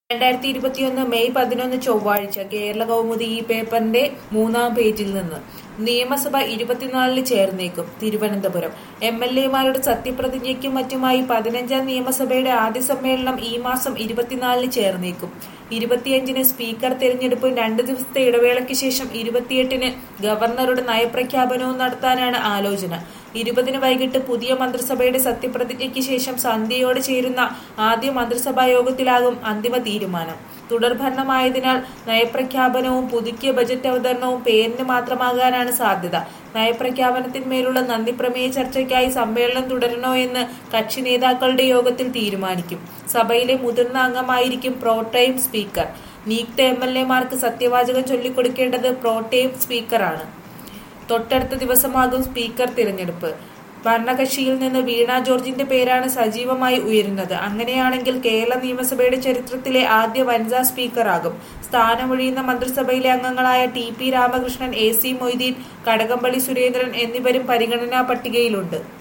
രണ്ടായിരത്തി ഇരുപത്തിയൊന്ന് മെയ് പതിനൊന്ന് ചൊവ്വാഴ്ച കേരള കൗമുദി ഈ പേപ്പറിന്റെ മൂന്നാം പേജിൽ നിന്ന് നിയമസഭ ഇരുപത്തിനാലിന് ചേർന്നേക്കും തിരുവനന്തപുരം എം എൽ എമാരുടെ സത്യപ്രതിജ്ഞയ്ക്കും മറ്റുമായി പതിനഞ്ചാം നിയമസഭയുടെ ആദ്യ സമ്മേളനം ഈ മാസം ഇരുപത്തിനാലിന് ചേർന്നേക്കും ഇരുപത്തിയഞ്ചിന് സ്പീക്കർ തെരഞ്ഞെടുപ്പും രണ്ട് ദിവസത്തെ ഇടവേളയ്ക്ക് ശേഷം ഇരുപത്തിയെട്ടിന് ഗവർണറുടെ നയപ്രഖ്യാപനവും നടത്താനാണ് ആലോചന ഇരുപതിന് വൈകിട്ട് പുതിയ മന്ത്രിസഭയുടെ സത്യപ്രതിജ്ഞയ്ക്ക് ശേഷം സന്ധ്യയോടെ ചേരുന്ന ആദ്യ മന്ത്രിസഭാ യോഗത്തിലാകും അന്തിമ തീരുമാനം തുടർഭരണമായതിനാൽ നയപ്രഖ്യാപനവും പുതുക്കിയ ബജറ്റ് അവതരണവും പേരിന് മാത്രമാകാനാണ് സാധ്യത നയപ്രഖ്യാപനത്തിന്മേലുള്ള നന്ദിപ്രമേയ ചർച്ചയ്ക്കായി സമ്മേളനം തുടരണോ എന്ന് കക്ഷി നേതാക്കളുടെ യോഗത്തിൽ തീരുമാനിക്കും സഭയിലെ മുതിർന്ന അംഗമായിരിക്കും പ്രോട്ടൈം സ്പീക്കർ നിയുക്ത എം എൽ എമാർക്ക് സത്യവാചകം ചൊല്ലിക്കൊടുക്കേണ്ടത് പ്രോട്ടൈം സ്പീക്കറാണ് തൊട്ടടുത്ത ദിവസമാകും സ്പീക്കർ തിരഞ്ഞെടുപ്പ് ഭരണകക്ഷിയിൽ നിന്ന് വീണ ജോർജിന്റെ പേരാണ് സജീവമായി ഉയരുന്നത് അങ്ങനെയാണെങ്കിൽ കേരള നിയമസഭയുടെ ചരിത്രത്തിലെ ആദ്യ വനിതാ സ്പീക്കറാകും സ്ഥാനമൊഴിയുന്ന മന്ത്രിസഭയിലെ അംഗങ്ങളായ T P Ramakrishnan A C Moideen Kadakampally Surendran എന്നിവരും പരിഗണനാ പട്ടികയിലുണ്ട്